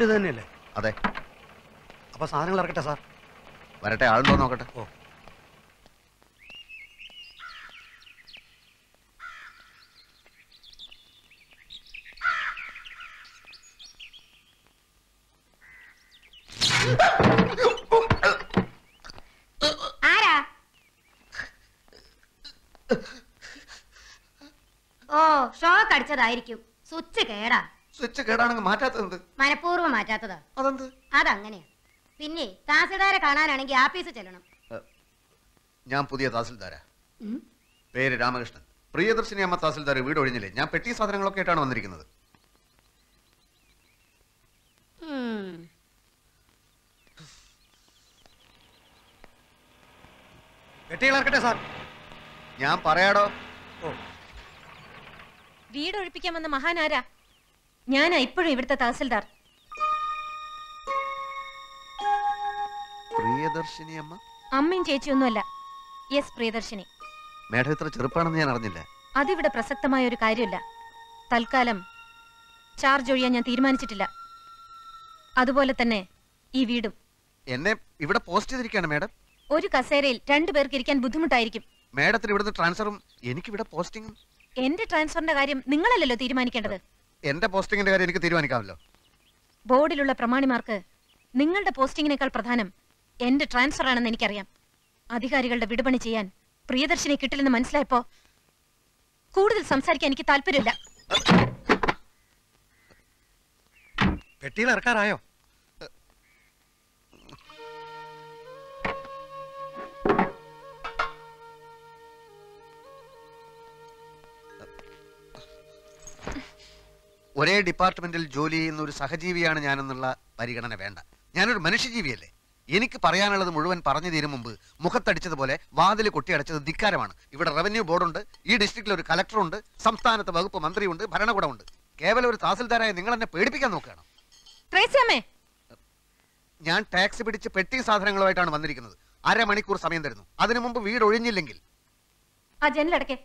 വീട് ഇത് തന്നെയല്ലേ അതെ അപ്പൊ സാധനങ്ങൾ ഇറക്കട്ടെ സാർ വരട്ടെ ആളുണ്ടോ നോക്കട്ടെ ഓ ആരാ ഓ ഷോക്ക് അടിച്ചതായിരിക്കും സ്വിച്ച് കേടാ സ്വിച്ച് കേടാണെങ്കിൽ മാറ്റാത്തത് മനഃപൂർവ്വം മാറ്റാത്തതാ അതെന്ത് അതങ്ങനെയാ പിന്നെ താസിൽദാരെ കാണാനാണെങ്കിൽ ആഫീസ് ചെല്ലണം ഞാൻ പുതിയ തഹസിൽദാരാ ഉം. പേര് രാമകൃഷ്ണൻ പ്രിയദർശിനി അമ്മ തഹസിൽദാർ വീട് ഒഴിഞ്ഞില്ലേ ഞാൻ പെട്ടി സാധനങ്ങളൊക്കെ ആയിട്ടാണ് വന്നിരിക്കുന്നത് ഉം. പെട്ടികൾ ഇറക്കട്ടെ സാർ ഞാൻ പറയാടോ ഓ വീട് ഒഴിപ്പിക്കാൻ വന്ന മഹാനാരാ ഞാനാ ഇപ്പോഴും ഇവിടുത്തെ തഹസിൽദാർ പ്രിയദർശിനി അമ്മ അമ്മയും ചേച്ചിയൊന്നുമല്ല യെസ് പ്രിയദർശിനി മേഡം ഇത്ര ചെറുപ്പാണെന്ന് ഞാൻ അറിഞ്ഞില്ല അതിവിടെ പ്രസക്തമായ ഒരു കാര്യമില്ല തൽക്കാലം ചാർജ് ഒഴിയാൻ ഞാൻ തീരുമാനിച്ചിട്ടില്ല അതുപോലെ തന്നെ ഈ വീടും എന്നെ ഇവിടെ പോസ്റ്റ് ചെയ്തിരിക്കുകയാണ് മേഡം ഒരു കസേരയിൽ രണ്ടു പേർക്ക് ഇരിക്കാൻ ബുദ്ധിമുട്ടായിരിക്കും മേഡത്തിന് ഇവിടുന്ന് ട്രാൻസ്ഫറും എനിക്കിവിടെ പോസ്റ്റിങ്ങും എന്റെ ട്രാൻസ്ഫറിന്റെ കാര്യം നിങ്ങളല്ലല്ലോ തീരുമാനിക്കേണ്ടത് എന്റെ പോസ്റ്റിങ്ങിന്റെ കാര്യം എനിക്ക് തീരുമാനിക്കാമല്ലോ ബോർഡിലുള്ള പ്രമാണിമാർക്ക് നിങ്ങളുടെ പോസ്റ്റിങ്ങിനേക്കാൾ പ്രധാനം എന്റെ ട്രാൻസ്ഫർ ആണെന്ന് എനിക്കറിയാം അധികാരികളുടെ വിടുപണി ചെയ്യാൻ പ്രിയദർശിനി കിട്ടില്ലെന്ന് മനസ്സിലായപ്പോ കൂടുതൽ സംസാരിക്കാൻ എനിക്ക് താല്പര്യമില്ല പെട്ടികൾ ഇറക്കാറായോ ഒരേ ഡിപ്പാർട്ട്മെന്റിൽ ജോലി ചെയ്യുന്ന ഒരു സഹജീവിയാണ് ഞാനെന്നുള്ള പരിഗണന വേണ്ട ഞാനൊരു മനുഷ്യജീവിയല്ലേ എനിക്ക് പറയാനുള്ളത് മുഴുവൻ പറഞ്ഞു തീരും മുമ്പ് മുഖത്തടിച്ചതുപോലെ വാതിൽ കൊട്ടിയടച്ചത് ധിക്കാരമാണ് ഇവിടെ റവന്യൂ ബോർഡുണ്ട് ഈ ഡിസ്ട്രിക്റ്റിൽ ഒരു കലക്ടറുണ്ട് സംസ്ഥാനത്ത് വകുപ്പ് മന്ത്രിയുണ്ട് ഭരണകൂടമുണ്ട് കേവലം ഒരു തഹസിൽദാരായ നിങ്ങൾ എന്നെ പേടിപ്പിക്കാൻ നോക്കുകയാണ് ട്രേസിയമ്മേ ഞാൻ ടാക്സി പിടിച്ച് പെട്ടി സാധനങ്ങളുമായിട്ടാണ് വന്നിരിക്കുന്നത് അരമണിക്കൂർ സമയം തരുന്നു അതിനു മുമ്പ് വീട് ഒഴിഞ്ഞില്ലെങ്കിൽ ആ ജനലടക്കെ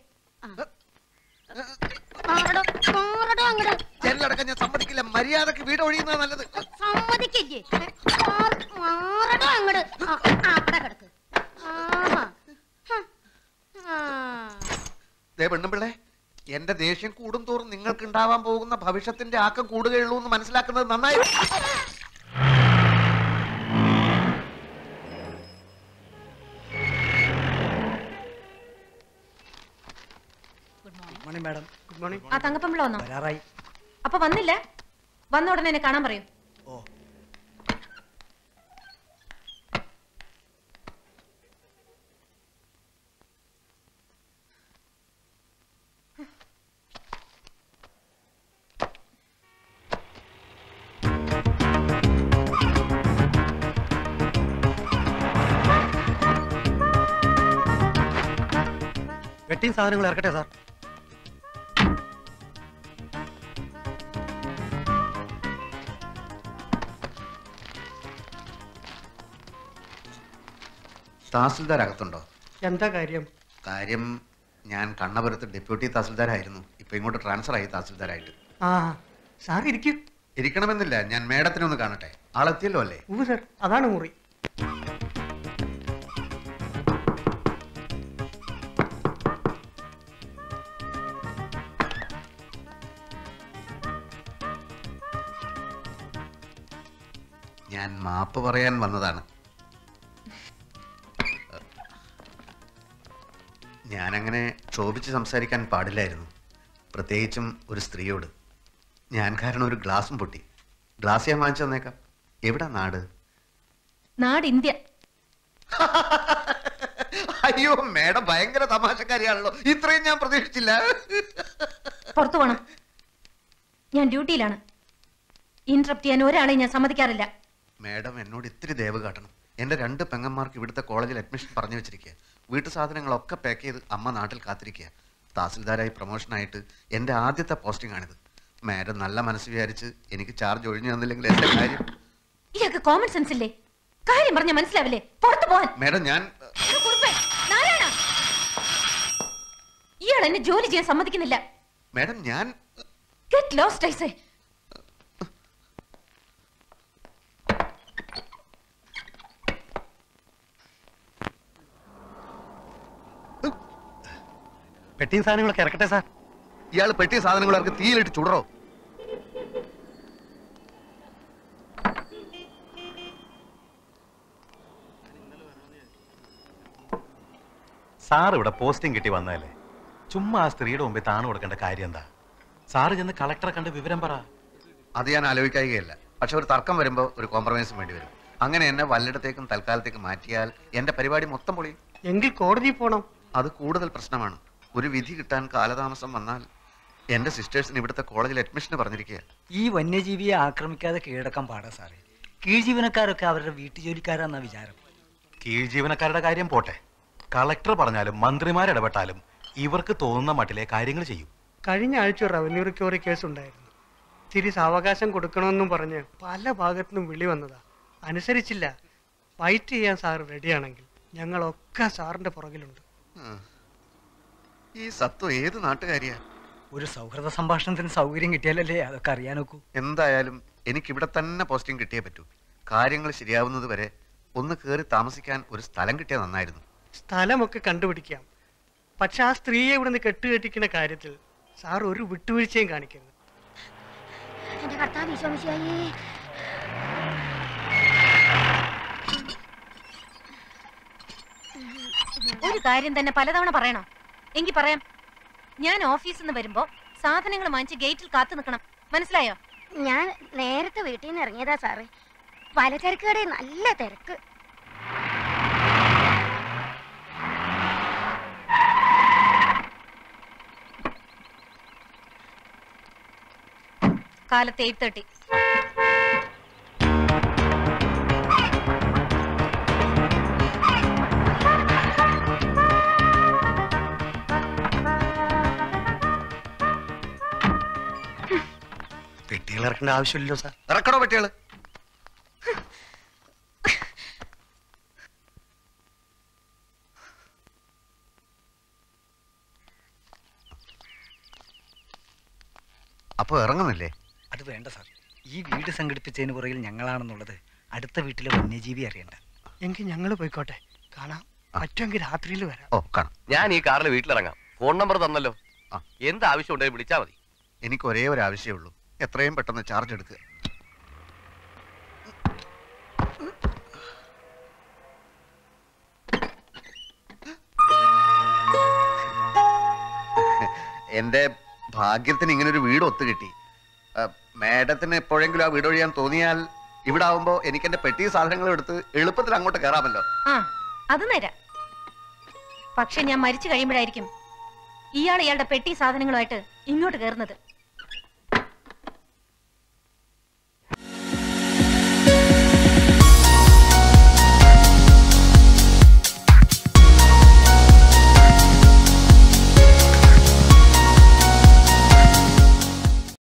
മാറടോ, മാറടോ അങ്ങട്. ജനലടക്കം ഞാൻ സമ്മതിക്കില്ല മര്യാദക്ക് വീട് ഒഴിയുന്നത് നല്ലത് സമ്മതിക്കില്ലേ മാറ്- മാറടോ അങ്ങട് ആ, ആ, അവിടെ കിടക്ക് ആഹാ. ഹ. ആ. ദേ പെണ്ണുമ്പിള്ളേ എന്റെ ദേഷ്യം കൂടും തോറും നിങ്ങൾക്ക് ഉണ്ടാവാൻ പോകുന്ന ഭവിഷ്യത്തിന്റെ ആക്കം കൂടുകയുള്ളൂ എന്ന് മനസ്സിലാക്കുന്നത് നന്നായി good morning madam good morning ആ തങ്കപ്പമ്പിള വന്നോ വരാറായി അപ്പൊ വന്നില്ല വന്ന ഉടനെ എന്നെ കാണാൻ പറയൂ ഓ പെട്ടിയും സാധനങ്ങൾ ഇറക്കട്ടെ സാർ തഹസിൽദാർ അകത്തുണ്ടോ എന്താ കാര്യം കാര്യം ഞാൻ കണ്ണപുരത്ത് ഡെപ്യൂട്ടി തഹസിൽദാരായിരുന്നു ഇപ്പൊ ഇങ്ങോട്ട് ട്രാൻസ്ഫർ ആയി തഹസിൽദാരായിട്ട് ആ സാർ ഇരിക്കും ഇരിക്കണമെന്നില്ല ഞാൻ മേഡത്തിനെ ഒന്ന് കാണട്ടെ ആളെത്തിയല്ലോ അല്ലേ ഊ സാർ അതാണ് മുറി ഞാൻ മാപ്പ് പറയാൻ വന്നതാണ് ഞാനങ്ങനെ ക്ഷോഭിച്ച് സംസാരിക്കാൻ പാടില്ലായിരുന്നു പ്രത്യേകിച്ചും ഒരു സ്ത്രീയോട് ഞാൻ കാരണം ഒരു ഗ്ലാസും പൊട്ടി ഗ്ലാസ് ഞാൻ വാങ്ങിച്ചു തന്നേക്കാം എവിടാ നാട് നാട് ഇന്ത്യ അയ്യോ മേഡം ഭയങ്കര തമാശക്കാരിയാണല്ലോ ഇത്രയും ഞാൻ പ്രതീക്ഷിച്ചില്ല പുറത്തു പോണം ഞാൻ ഡ്യൂട്ടിയിലാണ് ഇന്ററപ്റ്റ് ചെയ്യാൻ ഒരാളെ ഞാൻ സമ്മതിക്കാറില്ല മേഡം എന്നോട് ഇത്തിരി ദയവ് കാട്ടണം എന്റെ രണ്ട് പെങ്ങന്മാർക്ക് ഇവിടുത്തെ കോളേജിൽ അഡ്മിഷൻ പറഞ്ഞു വെച്ചിരിക്കുക വീട്ടു സാധനങ്ങളൊക്കെ പാക്ക് ചെയ്ത് അമ്മ നാട്ടിൽ കാത്തിരിക്കുക തഹസിൽദാരായി പ്രൊമോഷനായിട്ട് എന്റെ ആദ്യത്തെ പോസ്റ്റിംഗ് ആണിത് മാഡം നല്ല മനസ്സ് വിചാരിച്ച് എനിക്ക് ചാർജ് ഒഴിഞ്ഞു തന്നില്ലെങ്കിൽ എന്റെ കാര്യം ഇയാൾക്ക് കോമൺ സെൻസ് ഇല്ലേ കാര്യം പറഞ്ഞ മനസ്സിലാവില്ലേ പുറത്തു പോവാൻ മാഡം ഞാൻ എടാ കുറുപ്പേ, നാരായണ! ഇയാൾ എന്നെ ജോലി ചെയ്യാൻ സമ്മതിക്കുന്നില്ല മാഡം ഞാൻ ഗെറ്റ് ലോസ്റ്റ് ഐസേ പെട്ടിയും സാധനങ്ങളൊക്കെ ഇറക്കട്ടെ സാർ ഇയാൾ പെട്ടിയ സാധനങ്ങളൊക്കെ തീയിലിട്ട് ചുടറോ സാർ ഇവിടെ പോസ്റ്റിംഗ് കിട്ടി വന്നതല്ലേ ചുമ്മാ ആ സ്ത്രീയുടെ മുമ്പിൽ താണു കൊടുക്കേണ്ട കാര്യം എന്താ സാറ് ചെന്ന് കളക്ടറെ കണ്ട് വിവരം പറ അത് ഞാൻ ആലോചിക്കുകയല്ല പക്ഷെ ഒരു തർക്കം വരുമ്പോൾ ഒരു കോംപ്രമൈസും വേണ്ടി വരും അങ്ങനെ എന്നെ വല്ലിടത്തേക്കും തൽക്കാലത്തേക്കും മാറ്റിയാൽ എന്റെ പരിപാടി മൊത്തം പൊളിയും എങ്കിൽ കോടതി പോണം അത് കൂടുതൽ പ്രശ്നമാണ് ഒരു വിധി കിട്ടാൻ കാലതാമസം വന്നാൽ എന്റെ സിസ്റ്റേഴ്സിന് ഇവിടുത്തെ കോളേജിൽ അഡ്മിഷന് പറഞ്ഞിരിക്കുക ഈ വന്യജീവിയെ ആക്രമിക്കാതെ കീഴടക്കാൻ പാടാ സാറേ കീഴ്ജീവനക്കാരൊക്കെ അവരുടെ വീട്ടുജോലിക്കാരാന്നാ വിചാരം കീഴ് ജീവനക്കാരുടെ കാര്യം പോട്ടെ കളക്ടർ പറഞ്ഞാലും മന്ത്രിമാരിടപെട്ടാലും ഇവർക്ക് തോന്നുന്ന മട്ടിലെ കാര്യങ്ങൾ ചെയ്യും കഴിഞ്ഞ ആഴ്ച ഒരു റവന്യൂ റിക്കവറി കേസ് ഉണ്ടായിരുന്നു തിരി സാവകാശം കൊടുക്കണമെന്നും പറഞ്ഞ് പല ഭാഗത്തുനിന്നും വിളി വന്നതാ അനുസരിച്ചില്ല ഫൈറ്റ് ചെയ്യാൻ സാർ റെഡിയാണെങ്കിൽ ഞങ്ങളൊക്കെ സാറിന്റെ പുറകിലുണ്ട് ഉം. ഈ സത്വം ഏത് നാട്ടുകാരിയാ ഒരു സൗഹൃദ സംഭാഷണത്തിന് സൗകര്യം കിട്ടിയാലല്ലേ അതൊക്കെ അറിയാനൊക്കൂ എന്തായാലും എനിക്ക് ഇവിടെ തന്നെ പോസ്റ്റിംഗ് കിട്ടിയേ പറ്റൂ കാര്യങ്ങൾ ശരിയാവുന്നത് വരെ ഒന്ന് കയറി താമസിക്കാൻ ഒരു സ്ഥലം കിട്ടിയാൽ നന്നായിരുന്നു സ്ഥലമൊക്കെ കണ്ടുപിടിക്കാം പക്ഷെ ആ സ്ത്രീയെ ഇവിടുന്ന് കെട്ടുകെട്ടിക്കുന്ന കാര്യത്തിൽ സാർ ഒരു വിട്ടുവീഴ്ചയും കാണിക്കരുത് എന്റെ കർത്താവ് വിശ്വമിച്ചായി ഒരു കാര്യം തന്നെ പലതവണ പറയണോ എങ്കി പറയാം ഞാൻ ഓഫീസിൽ നിന്ന് വരുമ്പോ സാധനങ്ങൾ വാങ്ങിച്ച് ഗേറ്റിൽ കാത്തു നിൽക്കണം മനസ്സിലായോ ഞാൻ നേരത്തെ വീട്ടിൽ നിന്ന് ഇറങ്ങിയതാ സാറ് പലചരക്ക് കടയിൽ നല്ല തിരക്ക് കാലത്ത് എയ്റ്റ് തേർട്ടി പെട്ടികൾ ഇറക്കേണ്ട ആവശ്യമില്ലല്ലോ സാർ ഇറക്കടോ പറ്റിയാള് അപ്പൊ ഇറങ്ങുന്നില്ലേ അത് വേണ്ട സാർ ഈ വീട് സംഘടിപ്പിച്ചതിന് പുറകിൽ ഞങ്ങളാണെന്നുള്ളത് അടുത്ത വീട്ടിലെ വന്യജീവി അറിയണ്ട എങ്കിൽ ഞങ്ങൾ പോയിക്കോട്ടെ കാണാം പറ്റുമെങ്കിൽ രാത്രിയിൽ വരാം ഓ കാണാം ഞാൻ ഈ കാറിൽ വീട്ടിലിറങ്ങാം ഫോൺ നമ്പർ തന്നല്ലോ ആ. എന്ത് ആവശ്യം ഉണ്ടെങ്കിൽ വിളിച്ചാൽ മതി എനിക്ക് ഒരേ ഒരു ആവശ്യമേ ഉള്ളൂ എത്രയും പെട്ടെന്ന് ചാർജ് എടുക്കുക എന്റെ ഭാഗ്യത്തിന് ഇങ്ങനെ ഒരു വീട് ഒത്തു കിട്ടി ആ, മാഡത്തിന് എപ്പോഴെങ്കിലും ആ വീട് ഒഴിയാൻ തോന്നിയാൽ ഇവിടെ ആവുമ്പോ എനിക്ക് എന്റെ പെട്ടി സാധനങ്ങളും എടുത്ത് എളുപ്പത്തിൽ അങ്ങോട്ട് കയറാമല്ലോ ആ അത് നേരാ പക്ഷെ ഞാൻ മരിച്ചു കഴിയുമ്പോഴായിരിക്കും ഇയാൾ ഇയാളുടെ പെട്ടി സാധനങ്ങളുമായിട്ട് ഇങ്ങോട്ട് കയറുന്നത്